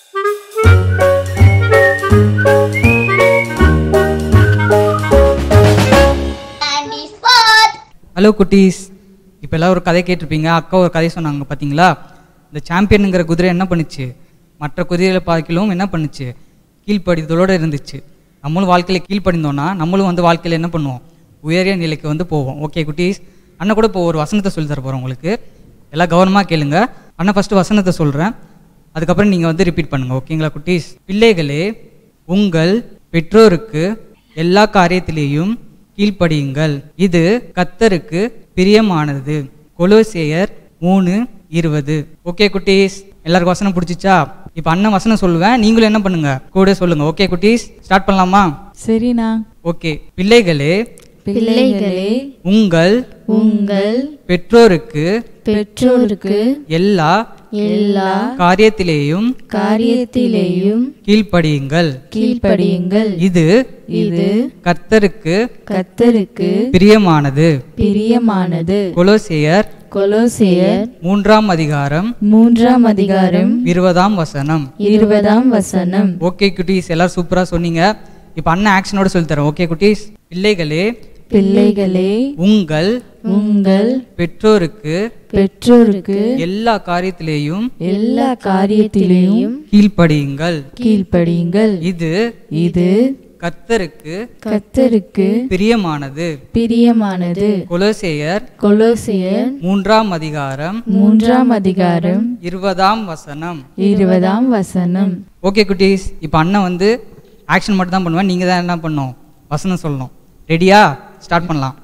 ஹலோ குட்டீஸ் இப்போ எல்லாம் ஒரு கதை கேட்டிருப்பீங்க அக்கா ஒரு கதை சொன்னாங்க பார்த்தீங்களா இந்த சாம்பியனுங்கிற குதிரை என்ன பண்ணுச்சு மற்ற குதிரைகளை பார்க்கலும் என்ன பண்ணுச்சு கீழ்ப்படிதலோடு இருந்துச்சு நம்மளும் வாழ்க்கையில் கீழ்ப்படிந்தோம்னா நம்மளும் வந்து வாழ்க்கையில் என்ன பண்ணுவோம் உயரிய நிலைக்கு வந்து போவோம் ஓகே குட்டீஸ் அண்ணன் கூட இப்போ ஒரு வசனத்தை சொல்லி தர போகிறோம் உங்களுக்கு எல்லாம் கவனமாக கேளுங்க அண்ணன் ஃபஸ்ட்டு வசனத்தை சொல்கிறேன் அதுக்கப்புறம் நீங்கள் வந்து ரிப்பீட் பண்ணுங்கள் ஓகேங்களா குட்டீஸ் பிள்ளைகளே உங்கள் பெற்றோருக்கு எல்லா காரியத்திலேயும் கீழ்ப்படியுங்கள் இது கத்தருக்கு பிரியமானது கொலோசேயர் மூணு இருபது ஓகே குட்டீஸ் எல்லாருக்கும் வசனம் பிடிச்சிச்சா இப்போ அண்ணன் வசனம் சொல்லுவேன் நீங்களும் என்ன பண்ணுங்க கூட சொல்லுங்க ஓகே குட்டீஸ் ஸ்டார்ட் பண்ணலாமா சரிண்ணா ஓகே பிள்ளைகளே பிள்ளைகளே உங்கள் உங்கள் பெற்றோருக்கு பெற்றோருக்கு எல்லா எல்லா காரியத்திலேயும் காரியத்திலேயும் கீழ்ப்படியுங்கள் கீழ்ப்படியுங்கள் இது இது கர்த்தருக்கு கத்தருக்கு பிரியமானது பிரியமானது கொலோசேயர் கொலோசியர் மூன்றாம் அதிகாரம் மூன்றாம் அதிகாரம் இருபதாம் வசனம் இருபதாம் வசனம் ஓகே குட்டீஸ் எல்லாரும் சூப்பரா சொன்னீங்க இப்போ அண்ணன் ஆக்ஷனோட சொல்லி தரேன் ஓகே குட்டீஸ் பிள்ளைகளே பிள்ளைகளே உங்கள் உங்கள் பெற்றோருக்கு பெற்றோருக்கு எல்லா காரியத்திலேயும் எல்லா காரியத்திலேயும் கீழ்ப்படியுங்கள் கீழ்ப்படியுங்கள் இது இது கர்த்தருக்கு கத்தருக்கு பிரியமானது பிரியமானது கொலோசேயர் கொலோசியர் மூன்றாம் அதிகாரம் மூன்றாம் அதிகாரம் இருபதாம் வசனம் இருபதாம் வசனம் ஓகே குட்டீஸ் இப்போ அண்ணன் வந்து ஆக்ஷன் மட்டும் தான் பண்ணுவேன் நீங்கள் தான் என்ன பண்ணணும் வசனம் சொல்லணும் ரெடியா ஸ்டார்ட் பண்ணலாம்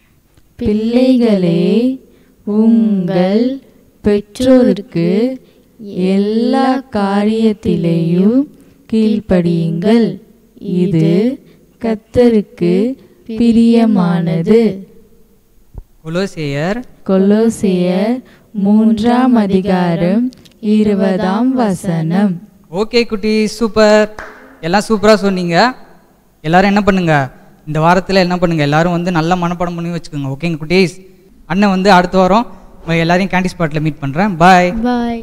பிள்ளைகளே உங்கள் பெற்றோருக்கு எல்லா காரியத்திலேயும் கீழ்ப்படியுங்கள் இது கத்தருக்கு பிரியமானது கொலோசேயர் கொலோசியர் மூன்றாம் அதிகாரம் இருபதாம் வசனம் ஓகே குட்டி சூப்பர் எல்லாம் சூப்பராக சொன்னீங்க எல்லாரும் என்ன பண்ணுங்க இந்த வாரத்தில் என்ன பண்ணுங்க எல்லாரும் வந்து நல்லா மனப்பாடம் பண்ணி வச்சுக்கோங்க ஓகேங்க குட்டீஸ் அண்ணன் வந்து அடுத்த வாரம் உங்க எல்லாரையும் கேண்டி ஸ்பாட்டில் மீட் பண்ணுறேன் பாய் பாய்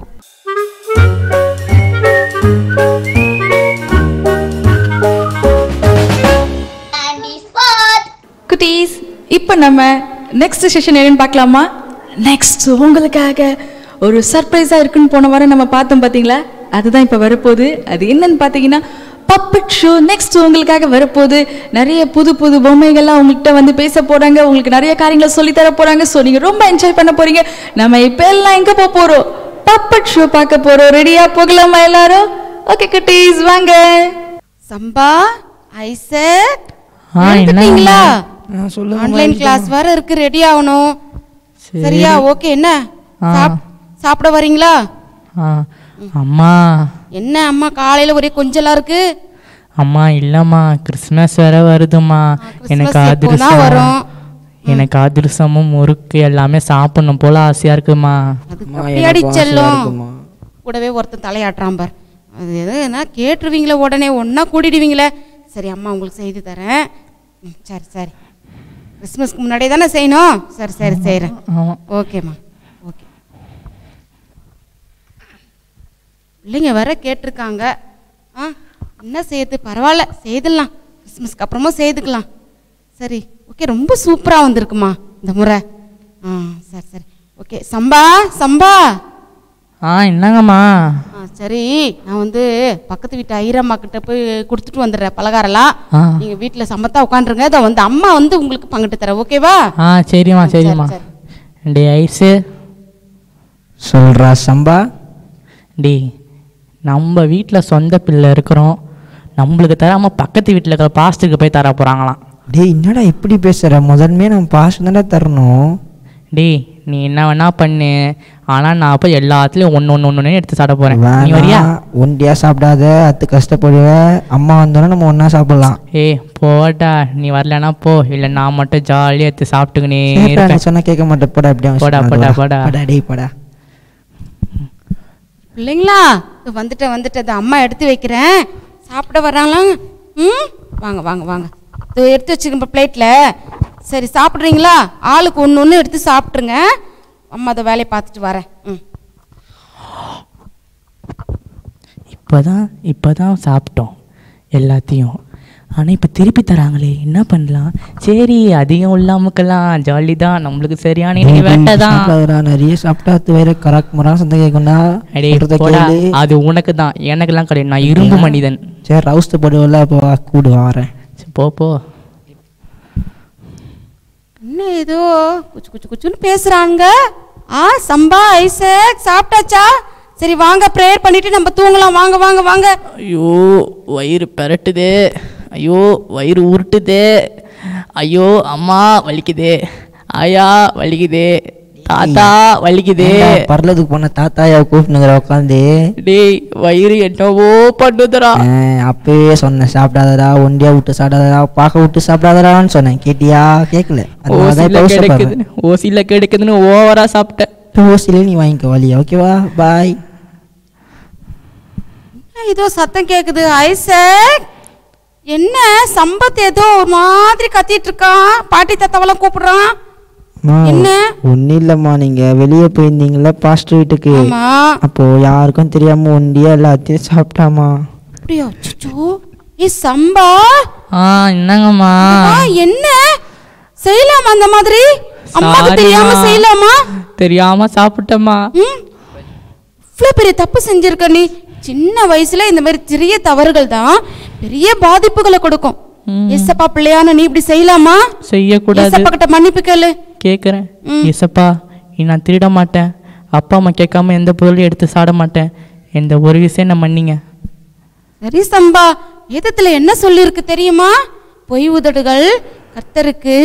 குட்டீஸ் இப்போ நம்ம நெக்ஸ்ட் செஷன் என்னன்னு பார்க்கலாமா நெக்ஸ்ட் உங்களுக்காக ஒரு சர்ப்ரைஸாக இருக்குன்னு போன வாரம் நம்ம பார்த்தோம் பார்த்தீங்களா அதுதான் இப்போ வரப்போகுது அது என்னன்னு பார்த்தீங்கன்னா பப்பட் ஷோ நெக்ஸ்ட் உங்களுக்காக வரப்போகுது நிறைய புது புது பொம்மைகள்லாம் உங்கள்கிட்ட வந்து பேச போகிறாங்க உங்களுக்கு நிறைய காரியங்களை சொல்லித் தர போகிறாங்க ஸோ நீங்கள் ரொம்ப என்ஜாய் பண்ண போகிறீங்க நம்ம இப்போ எல்லாம் எங்கே போக போகிறோம் பப்பட் ஷோ பார்க்க போகிறோம் ரெடியாக போகலாமா எல்லாரும் ஓகே குட்டீஸ் வாங்க சம்பா ஐசக் ஆ, என்ன எடுத்துட்டீங்களா ஆ, சொல்லுங்க ஆன்லைன் கிளாஸ் வேற இருக்கு ரெடி ஆகணும் சரியா ஓகே என்ன சாப்- சாப்பிட வரீங்களா ஆ அம்மா என்ன அம்மா காலையில ஒரே கொஞ்சலா இருக்கு அம்மா இல்லம்மா கிறிஸ்மஸ் வேற வருதும்மா எனக்கு கிறிஸ்மஸ் எப்போதான் வரும்? அதிரசம் எனக்கு அதிரசமும் முறுக்கு எல்லாமே சாப்பிடணும் போல ஆசையா இருக்குமா அப்படியாடி செல்லும் கூடவே ஒருத்தன் தலையாட்டுறான் பார் அது எதுனா கேட்டுருவீங்களே உடனே ஒண்ணா கூட்டிடுவீங்களே சரி அம்மா உங்களுக்கு செய்து தரேன் ம், சரி சரி கிறிஸ்மஸ்க்கு முன்னாடியே தானே செய்யணும் சரி சரி செய்கிறேன் ஆமா ஓகேம்மா ஓகே பிள்ளைங்க வேற கேட்டிருக்காங்க ஆ என்ன செய்யுது பரவாயில்ல செய்துடலாம் கிறிஸ்மஸ்க்கு அப்புறமா செய்துக்கலாம் சரி ஓகே ரொம்ப சூப்பராக வந்திருக்குமா இந்த முறை ஆ சரி சரி ஓகே சம்பா சம்பா ஆ என்னங்கம்மா ஆ சரி நான் வந்து பக்கத்து வீட்டு ஐரம்மா கிட்ட போய் கொடுத்துட்டு வந்துடுறேன் பலகாரம்லாம் ஆ. நீங்கள் வீட்டில் சமத்தா உட்காந்துருங்க இதை வந்து அம்மா வந்து உங்களுக்கு பங்கிட்டு தரேன் ஓகேவா ஆ சரிம்மா சரி, சரிம்மா சரி. டே ஐஸு சொல்றா சம்பா டே நம்ம வீட்டில் சொந்த பிள்ளை இருக்கிறோம் நம்மளுக்கு தராமல் பக்கத்து வீட்டில் இருக்கிற பாஸ்டருக்கு போய் தர போகிறாங்களாம் டேய் என்னடா இப்படி பேசுற முதன்மே நம்ம பாசம் தானே தரணும் டேய் நீ என்ன வேணா பண்ணு ஆனால் நான் போய் எல்லாத்துலேயும் ஒன்று ஒன்று ஒன்று எடுத்து சாப்பிட போகிறேன் நீ வரியா வேணாம், ஒண்டியா சாப்பிடாத அத்து கஷ்டப்படுவ அம்மா வந்தோடனே நம்ம ஒண்ணா சாப்பிடலாம் ஏய் போடா நீ வரலனா போ இல்லை நான் மட்டும் ஜாலியாக எடுத்து சாப்பிட்டுக்கினே சரிடா, நீ இருப்பேன் சொன்னா கேட்க மாட்டேன் போடா அப்படியே போடா, போடா, போடா. போடா டேய் போடா பிள்ளைங்களா இதோ வந்துட்டேன் வந்துட்டேன் இதோ அம்மா எடுத்து வைக்கிறேன் சாப்பிட வர்றாங்களா ம் வாங்க வாங்க வாங்க இதோ எடுத்து வச்சுருக்க பிளேட்டில் சரி சாப்பிட்றீங்களா ஆளுக்கு ஒன்று ஒன்று எடுத்து சாப்பிட்ருங்க அம்மா அதை வேலையை பார்த்துட்டு வரேன் ம் இப்போ தான் இப்போ தான் சாப்பிட்டோம் எல்லாத்தையும் ஆனால் இப்போ திருப்பி தராங்களே என்ன பண்ணலாம் சரி அதிகம் இல்லாமக்கெல்லாம் ஜாலி தான் நம்மளுக்கு சரியான இன்னைக்கு வேட்டை தான் சாப்பிடாதடா, நிறைய சாப்பிட்டா அது வேற கராக் மரம் சந்தம் கேட்கும்டா அடே சொல்றத போடா கேளு. அது உனக்கு தான் எனக்கெல்லாம் கிடையாது நான் இரும்பு மனிதன் சரி ரவுஸ்ட் போடுவல அப்போ வா, கூடு வரேன் சரி, போ போ என்ன ஏதோ குச்சு குச்சு குச்சுன்னு பேசுகிறாங்க ஆ சம்பா ஐசக் சாப்பிட்டாச்சா சரி வாங்க ப்ரேயர் பண்ணிட்டு நம்ம தூங்கலாம் வாங்க வாங்க வாங்க ஐயோ வயிறு பெரட்டுதே ஐயோ வயிறு உருட்டுதே ஐயோ அம்மா வலிக்குதே ஆயா வலிக்குதே தாத்தா வலிக்குதே ஏன்டா, பரலதுக்கு போன தாத்தாயா கூப்பிட்டுங்கிற உட்காந்து டேய் வயிறு என்னவோ பண்ணுதுடா அப்பவே சொன்னேன் சாப்பிடாதடா ஒண்டியா விட்டு சாப்பிடாதடா பார்க்க விட்டு சாப்பிடாதடான்னு சொன்னேன் கேட்டியா கேட்கல ஓசில கிடைக்குது ஓசில கிடைக்குதுன்னு ஓவரா சாப்பிட்டேன் ஓசிலே நீ வாங்கிக்கோ வழியா ஓகேவா பாய் என்ன ஏதோ சத்தம் கேக்குது ஐசக் என்ன சம்பத் ஏதோ ஒரு மாதிரி கத்திட்டு இருக்கான் பாட்டி தாத்தாவெல்லாம் கூப்பிடுறான் என்ன? ஒன்றும் இல்லைம்மா நீங்கள் வெளியே போயிருந்தீங்களா பாஸ்டர் வீட்டுக்கு ஆமா அப்போ யாருக்கும் தெரியாம ஒண்டியா எல்லாத்தையும் சாப்பிட்டாமா அப்படியா அச்சச்சோ ஏ சம்பா ஆ என்னங்கம்மா ஆ, என்ன செய்யலாமா அந்த மாதிரி அம்மாக்கு Sorry தெரியாம மா. செய்யலாமா தெரியாம சாப்பிட்டேம்மா ம் இவ்வளோ பெரிய தப்பு செஞ்சிருக்க நீ சின்ன வயசுல இந்த மாதிரி சிறிய தவறுகள் தான் பெரிய பாதிப்புகளை கொடுக்கும் ஏசப்பா பிள்ளையான நீ இப்படி செய்யலாமா செய்யக்கூடாது ஏசப்பா கிட்ட மன்னிப்பு கேளு கேட்குறேன் ஏசப்பா இனி நான் திருட மாட்டேன் அப்பா அம்மா கேட்காம எந்த பொருளையும் எடுத்து சாட மாட்டேன் எந்த ஒரு விஷயம் நான் மன்னிங்க சரி சம்பா வேதத்துல என்ன சொல்லியிருக்கு தெரியுமா பொய் உதடுகள் கர்த்தருக்கு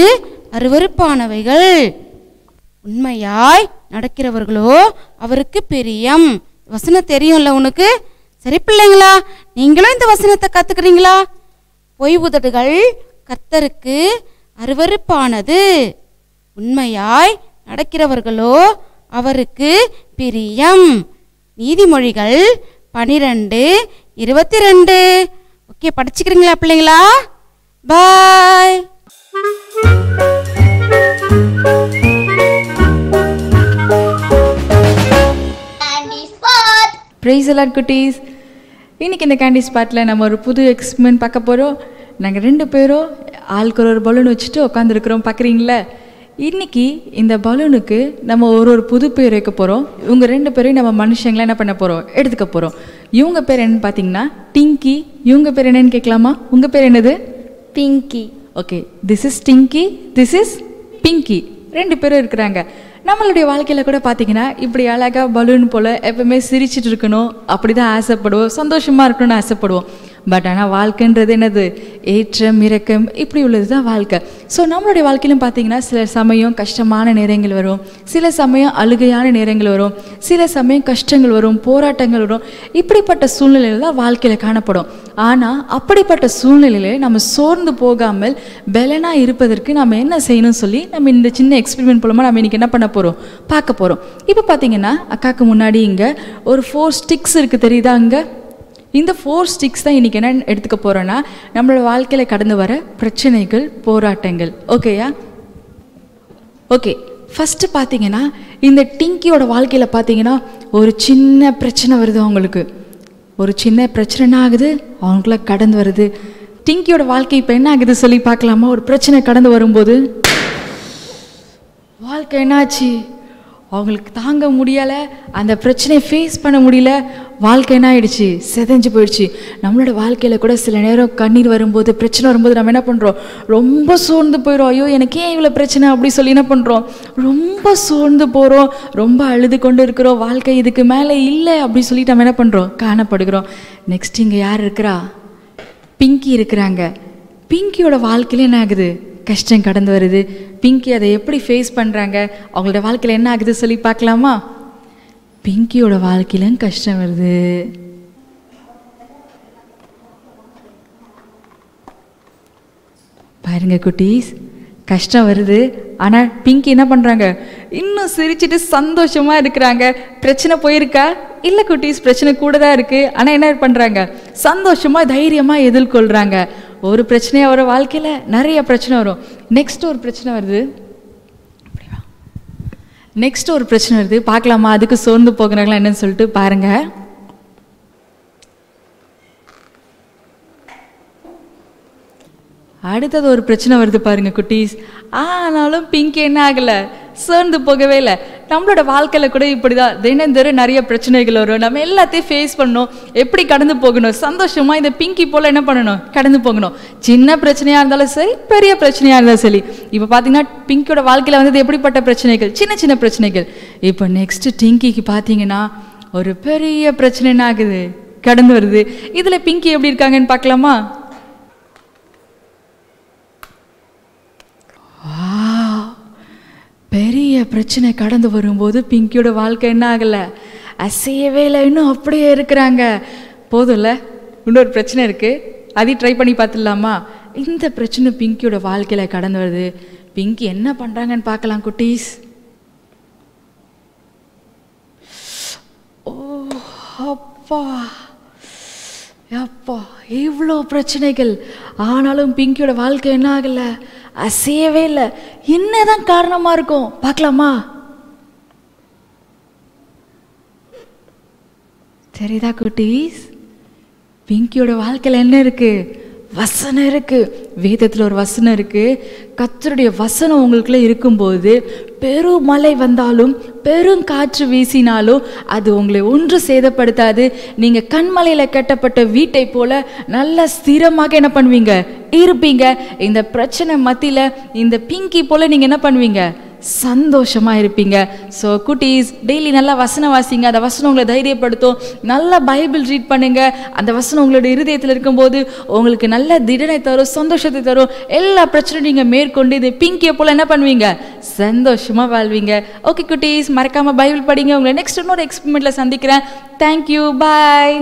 அருவருப்பானவைகள் உண்மையாய் நடக்கிறவர்களோ அவருக்கு பிரியம் வசனம் தெரியும்ல உனக்கு சரி பிள்ளைங்களா நீங்களும் இந்த வசனத்தை கத்துக்கிறீங்களா பொய் உதடுகள் கர்த்தருக்கு அருவருப்பானது உண்மையாய் நடக்கிறவர்களோ அவருக்கு பிரியம் நீதிமொழிகள் பனிரெண்டு இருபத்தி ரெண்டு ஓகே படிச்சுக்கிறீங்களா பிள்ளைங்களா பாய் ப்ரைஸ் அலாட் குட்டீஸ் இன்னைக்கு இந்த கேண்டி ஸ்பாட்டில் நம்ம ஒரு புது எக்ஸ்பெரிமெண்ட் பார்க்க போகிறோம் நாங்கள் ரெண்டு பேரும் ஆளுக்கு ஒரு ஒரு பலூன் வச்சுட்டு உட்காந்துருக்குறோம் பார்க்குறீங்களா இன்னைக்கு இந்த பலூனுக்கு நம்ம ஒரு ஒரு புது பேர் வைக்க போகிறோம் இவங்க ரெண்டு பேரையும் நம்ம மனுஷங்களை என்ன பண்ண போகிறோம் எடுத்துக்க போகிறோம் இவங்க பேர் என்னன்னு பார்த்தீங்கன்னா டிங்கி இவங்க பேர் என்னன்னு கேட்கலாமா உங்கள் பேர் என்னது Pinky okay this is Dinky this is Pinky ரெண்டு பேரும் இருக்கிறாங்க நம்மளுடைய வாழ்க்கையில் கூட பார்த்தீங்கன்னா இப்படி அழகாக பலூன் போல் எப்பவுமே சிரிச்சிட்டு இருக்கணும் அப்படி தான் ஆசைப்படுவோம் சந்தோஷமாக இருக்கணும்னு ஆசைப்படுவோம் பட் ஆனால் வாழ்க்கைன்றது என்னது ஏற்றம் இறக்கம் இப்படி உள்ளது தான் வாழ்க்கை ஸோ நம்மளுடைய வாழ்க்கையிலும் பார்த்தீங்கன்னா சில சமயம் கஷ்டமான நேரங்கள் வரும் சில சமயம் அழுகையான நேரங்கள் வரும் சில சமயம் கஷ்டங்கள் வரும் போராட்டங்கள் வரும் இப்படிப்பட்ட சூழ்நிலையில் தான் வாழ்க்கையில் காணப்படும் ஆனால் அப்படிப்பட்ட சூழ்நிலையில நம்ம சோர்ந்து போகாமல் பலனாக இருப்பதற்கு நம்ம என்ன செய்யணும்னு சொல்லி நம்ம இந்த சின்ன எக்ஸ்பெரிமெண்ட் மூலமாக நம்ம இன்னைக்கு என்ன பண்ண போகிறோம் பார்க்க போகிறோம் இப்போ பார்த்தீங்கன்னா அக்காவுக்கு முன்னாடி இங்கே ஒரு ஃபோர் ஸ்டிக்ஸ் இருக்குது தெரியுதா அங்கே இந்த ஃபோர் ஸ்டிக்ஸ் தான் இன்றைக்கி என்ன எடுத்துக்க போகிறோன்னா நம்மளோட வாழ்க்கையில் கடந்து வர பிரச்சனைகள் போராட்டங்கள் ஓகேயா ஓகே ஃபஸ்ட்டு பார்த்தீங்கன்னா இந்த டிங்கியோட வாழ்க்கையில் பார்த்தீங்கன்னா ஒரு சின்ன பிரச்சனை வருது அவங்களுக்கு ஒரு சின்ன பிரச்சனை என்ன ஆகுது அவங்களுக்குள்ள கடந்து வருது டிங்கியோட வாழ்க்கை இப்போ என்ன ஆகுது சொல்லி பார்க்கலாமா ஒரு பிரச்சனை கடந்து வரும்போது வாழ்க்கை என்னாச்சு அவங்களுக்கு தாங்க முடியலை அந்த பிரச்சனையை ஃபேஸ் பண்ண முடியல வாழ்க்கை என்ன ஆயிடுச்சு செதஞ்சு போயிடுச்சு நம்மளோட வாழ்க்கையில் கூட சில நேரம் கண்ணீர் வரும்போது பிரச்சனை வரும்போது நம்ம என்ன பண்ணுறோம் ரொம்ப சோர்ந்து போயிடும் ஐயோ எனக்கு ஏன் இவ்வளோ பிரச்சனை அப்படி சொல்லி என்ன பண்ணுறோம் ரொம்ப சோர்ந்து போகிறோம் ரொம்ப அழுது கொண்டு இருக்கிறோம் வாழ்க்கை இதுக்கு மேலே இல்லை அப்படி சொல்லிட்டு நம்ம என்ன பண்ணுறோம் காணப்படுகிறோம் நெக்ஸ்ட் இங்கே யார் இருக்கிறா பிங்கி இருக்கிறாங்க பிங்கியோட வாழ்க்கையில என்ன ஆகுது கஷ்டம் கடந்து வருது பிங்கி அதை எப்படி ஃபேஸ் பண்ணுறாங்க அவங்களோட வாழ்க்கையில் என்ன ஆகுது சொல்லி பார்க்கலாமா பிங்கியோட வாழ்க்கையிலும் கஷ்டம் வருது பாருங்க குட்டீஸ் கஷ்டம் வருது ஆனால் பிங்கி என்ன பண்ணுறாங்க இன்னும் சிரிச்சிட்டு சந்தோஷமாக இருக்கிறாங்க பிரச்சனை போயிருக்கா இல்லை குட்டீஸ் பிரச்சனை கூட தான் இருக்குது ஆனால் என்ன பண்ணுறாங்க சந்தோஷமாக தைரியமாக எதிர்கொள்கிறாங்க ஒரு பிரச்சனையாக வர வாழ்க்கையில் நிறைய பிரச்சனை வரும் நெக்ஸ்ட் ஒரு பிரச்சனை வருது நெக்ஸ்ட் ஒரு பிரச்சனை வருது பார்க்கலாமா அதுக்கு சோர்ந்து போகிறாங்களா என்னன்னு சொல்லிட்டு பாருங்கள் அடுத்தது ஒரு பிரச்சனை வருது பாருங்க குட்டீஸ் ஆனாலும் பிங்க் என்ன ஆகலை சேர்ந்து போகவே இல்லை நம்மளோட வாழ்க்கையில் கூட இப்படி தான் தினந்தோறும் நிறைய பிரச்சனைகள் வரும் நம்ம எல்லாத்தையும் ஃபேஸ் பண்ணணும் எப்படி கடந்து போகணும் சந்தோஷமாக இந்த பிங்கி போல் என்ன பண்ணணும் கடந்து போகணும் சின்ன பிரச்சனையாக இருந்தாலும் சரி பெரிய பிரச்சனையாக இருந்தாலும் சரி இப்போ பார்த்தீங்கன்னா பிங்கியோட வாழ்க்கையில் வந்தது எப்படிப்பட்ட பிரச்சனைகள் சின்ன சின்ன பிரச்சனைகள் இப்போ நெக்ஸ்ட் டிங்கிக்கு பார்த்தீங்கன்னா ஒரு பெரிய பிரச்சனை என்ன ஆகுது கடந்து வருது இதில் பிங்கி எப்படி இருக்காங்கன்னு பார்க்கலாமா Wow. பெரிய பிரச்சனை கடந்து வரும்போது பிங்கியோட வாழ்க்கை என்ன ஆகலை அசையவே இல்லை இன்னும் அப்படியே இருக்கிறாங்க போதும்ல இன்னொரு பிரச்சனை இருக்குது அதையும் ட்ரை பண்ணி பார்த்துடலாமா இந்த பிரச்சனை பிங்கியோட வாழ்க்கையில் கடந்து வருது பிங்கி என்ன பண்ணுறாங்கன்னு பார்க்கலாம் குட்டீஸ் ஓ அப்பா அப்பா இவ்வளோ பிரச்சனைகள் ஆனாலும் பிங்கியோட வாழ்க்கை என்ன ஆகல அசையவே இல்லை என்னதான் காரணமாக இருக்கும் பார்க்கலாமா தெரியுதா குட்டீஸ் பிங்கியோட வாழ்க்கையில் என்ன இருக்கு வசனம் இருக்கு வேதத்தில் ஒரு வசனம் இருக்கு கத்தருடைய வசனம் உங்களுக்குள்ள இருக்கும்போது பெரும் மழை வந்தாலும் பெரும் காற்று வீசினாலும் அது உங்களை ஒன்று சேதப்படுத்தாது நீங்க கண்மலையில கட்டப்பட்ட வீட்டை போல நல்ல ஸ்திரமாக என்ன பண்ணுவீங்க இருப்பீங்க இந்த பிரச்சனை மத்தியில இந்த பிங்கி போல நீங்க என்ன பண்ணுவீங்க சந்தோஷமா இருப்பீங்க ஸோ குட்டீஸ் டெய்லி நல்லா வசனம் வாசிங்க அந்த வசனம் உங்களை தைரியப்படுத்தும் நல்லா பைபிள் ரீட் பண்ணுங்க அந்த வசனம் உங்களோட இருதயத்தில் இருக்கும்போது உங்களுக்கு நல்ல திடனை தரும் சந்தோஷத்தை தரும் எல்லா பிரச்சனையும் நீங்கள் மேற்கொண்டு இது பிங்கியை போல் என்ன பண்ணுவீங்க சந்தோஷமா வாழ்வீங்க ஓகே குட்டீஸ் மறக்காம பைபிள் படிங்க உங்களை நெக்ஸ்ட் இன்னொரு எக்ஸ்பெரிமெண்ட்ல சந்திக்கிறேன் தேங்க்யூ பாய்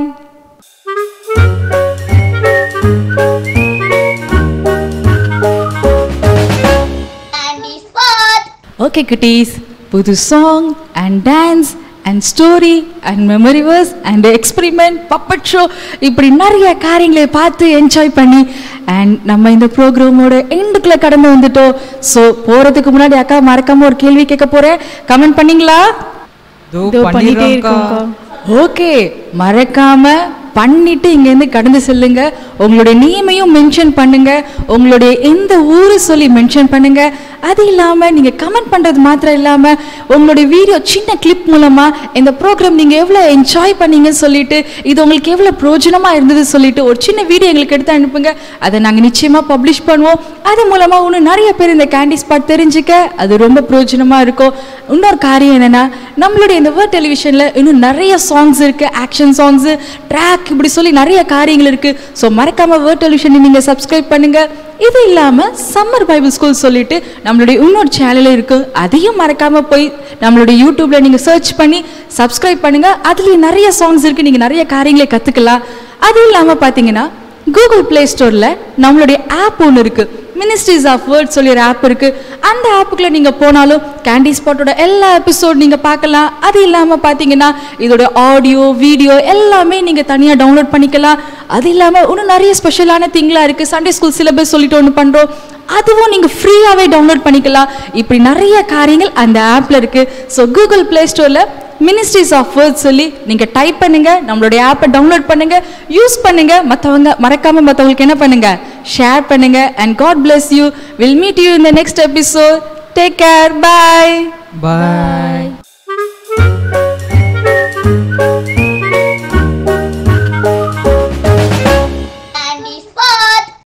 ஓகே குட்டீஸ் புது song and dance and story and memory verse and experiment puppet show இப்படி நிறைய காரியங்களை பார்த்து என்ஜாய் பண்ணி அண்ட் நம்ம இந்த ப்ரோக்ராமோட எண்டுக்குள்ள கடந்து வந்துட்டோம் ஸோ போகிறதுக்கு முன்னாடி அக்கா மறக்காம ஒரு கேள்வி கேட்க போகிறேன் கமெண்ட் பண்ணீங்களா இதோ பண்ணிட்டே ஓகே மறக்காம பண்ணிட்டு இங்கேருந்து கடந்து செல்லுங்க உங்களுடைய நேமையும் மென்ஷன் பண்ணுங்க உங்களுடைய எந்த ஊரு சொல்லி மென்ஷன் பண்ணுங்க அது இல்லாம நீங்க கமெண்ட் பண்றது மாத்திரம் இல்லாம உங்களுடைய வீடியோ சின்ன கிளிப் மூலமா இந்த ப்ரோக்ராம் நீங்க எவ்வளவு என்ஜாய் பண்ணீங்கன்னு சொல்லிட்டு இது உங்களுக்கு எவ்வளவு பிரயோஜனமா இருந்தது சொல்லிட்டு ஒரு சின்ன வீடியோ எங்களுக்கு எடுத்து அனுப்புங்க அதை நாங்க நிச்சயமா பப்ளிஷ் பண்ணுவோம் அது மூலமா இன்னும் நிறைய பேர் இந்த கேண்டி ஸ்பாட் தெரிஞ்சுக்க அது ரொம்ப பிரயோஜனமா இருக்கும் இன்னொரு காரியம் என்னன்னா நம்மளுடைய இந்த வேர்ட் டெலிவிஷன்ல இன்னும் நிறைய சாங்ஸ் இருக்கு ஆக்ஷன் சாங்ஸ் ட்ராக் இப்படி சொல்லி நிறைய காரியங்கள் இருக்கு ஸோ மறக்காம வேர்ட் டெலிவிஷனை நீங்க சப்ஸ்கிரைப் பண்ணுங்க இது இல்லாம சம்மர் பைபிள் ஸ்கூல் சொல்லிட்டு நம்மளுடைய இன்னொரு சேனல் இருக்கு அதையும் மறக்காம போய் நம்மளுடைய யூடியூப்ல நீங்க சர்ச் பண்ணி சப்ஸ்கிரைப் பண்ணுங்க அதுலயும் நிறைய சாங்ஸ் இருக்கு நீங்க நிறைய காரியங்களை கத்துக்கலாம் அது இல்லாம பாத்தீங்கன்னா கூகுள் ப்ளே ஸ்டோரில் நம்மளுடைய ஆப் ஒன்று இருக்குது மினிஸ்ட்ரிஸ் ஆஃப் வேர்ட் சொல்லி ஒரு ஆப் இருக்குது அந்த ஆப்புக்குள்ளே நீங்கள் போனாலும் கேண்டி ஸ்பாட்டோட எல்லா எபிசோட் நீங்கள் பார்க்கலாம் அது இல்லாமல் பார்த்தீங்கன்னா இதோட ஆடியோ வீடியோ எல்லாமே நீங்கள் தனியாக டவுன்லோட் பண்ணிக்கலாம் அது இல்லாமல் இன்னும் நிறைய ஸ்பெஷலான திங்லாம் இருக்குது சண்டே ஸ்கூல் சிலபஸ் சொல்லிட்டு ஒன்று பண்ணுறோம் அதுவும் நீங்கள் ஃப்ரீயாகவே டவுன்லோட் பண்ணிக்கலாம் இப்படி நிறைய காரியங்கள் அந்த ஆப்பில் இருக்குது ஸோ கூகுள் ப்ளே ஸ்டோரில் மினிஸ்ட்ரிஸ் ஆஃப் வேர்ட் சொல்லி நீங்கள் டைப் பண்ணுங்க நம்மளுடைய ஆப்பை டவுன்லோட் பண்ணுங்க யூஸ் பண்ணுங்க மற்றவங்க மறக்காம மற்றவங்களுக்கு என்ன பண்ணுங்க ஷேர் பண்ணுங்க and God bless you will meet you in the next episode take care bye bye